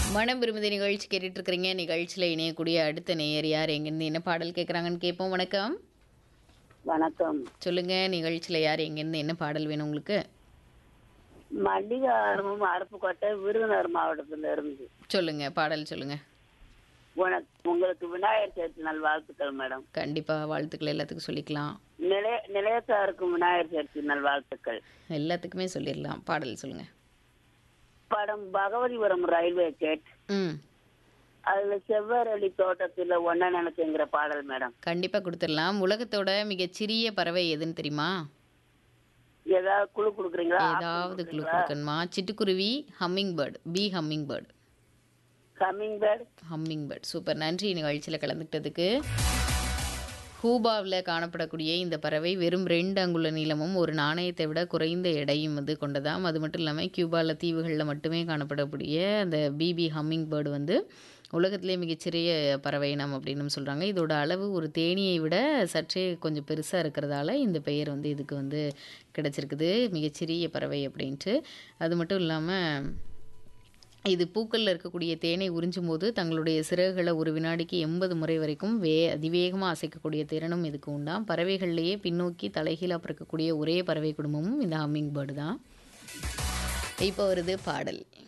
மனம் விரும்புதி நிகழ்ச்சி கேட்டுட்டு இருக்கிறீங்க நிகழ்ச்சியில் இணையக்கூடிய அடுத்த நேயர் யார் எங்கேருந்து என்ன பாடல் கேட்குறாங்கன்னு கேட்போம் வணக்கம் வணக்கம் சொல்லுங்க நிகழ்ச்சியில் யார் எங்கேருந்து என்ன பாடல் வேணும் உங்களுக்கு மல்லிகை ஆரம்பம் அருப்புக்கோட்டை விருதுநகர் மாவட்டத்துல இருந்து சொல்லுங்க பாடல் சொல்லுங்க உனக்கு உங்களுக்கு விநாயகர் சதுர்த்தி நல் வாழ்த்துக்கள் மேடம் கண்டிப்பாக வாழ்த்துக்கள் எல்லாத்துக்கும் சொல்லிக்கலாம் நிலைய நிலையத்தாருக்கும் விநாயகர் சதுர்த்தி நல் வாழ்த்துக்கள் எல்லாத்துக்குமே சொல்லிடலாம் பாடல் சொல்லுங்க படம் பகவதிபுரம் ரயில்வே கேட் ம் அதுல செவ்வரளி தோட்டத்துல ஒன்ன நினைச்சுங்கிற பாடல் மேடம் கண்டிப்பாக கொடுத்துடலாம் உலகத்தோட மிகச்சிறிய பறவை எதுன்னு தெரியுமா ஏதாவது குழு கொடுக்குறீங்களா ஏதாவது குழு கொடுக்கணுமா சிட்டுக்குருவி humming bird B humming bird கம்மிங் பேர்ட் ஹம்மிங் பேர்ட் சூப்பர் நன்றி நிகழ்ச்சியில் கலந்துக்கிட்டதுக்கு ஹூபாவில் காணப்படக்கூடிய இந்த பறவை வெறும் ரெண்டு அங்குல நீளமும் ஒரு நாணயத்தை விட குறைந்த எடையும் வந்து கொண்டதாம் அது மட்டும் இல்லாமல் கியூபாவில் தீவுகளில் மட்டுமே காணப்படக்கூடிய அந்த பிபி ஹம்மிங் பேர்டு வந்து உலகத்திலே மிகச்சிறிய பறவை இனம் அப்படின்னு சொல்கிறாங்க இதோட அளவு ஒரு தேனியை விட சற்றே கொஞ்சம் பெருசாக இருக்கிறதால இந்த பெயர் வந்து இதுக்கு வந்து கிடச்சிருக்குது மிகச்சிறிய பறவை அப்படின்ட்டு அது மட்டும் இல்லாமல் இது பூக்களில் இருக்கக்கூடிய தேனை உறிஞ்சும் போது தங்களுடைய சிறகுகளை ஒரு வினாடிக்கு எண்பது முறை வரைக்கும் வே அதிவேகமாக அசைக்கக்கூடிய திறனும் இதுக்கு உண்டாம் பறவைகள்லேயே பின்னோக்கி தலைகீழாக பிறக்கக்கூடிய ஒரே பறவை குடும்பமும் இந்த ஹம்மிங் பேர்டு தான் இப்போ வருது பாடல்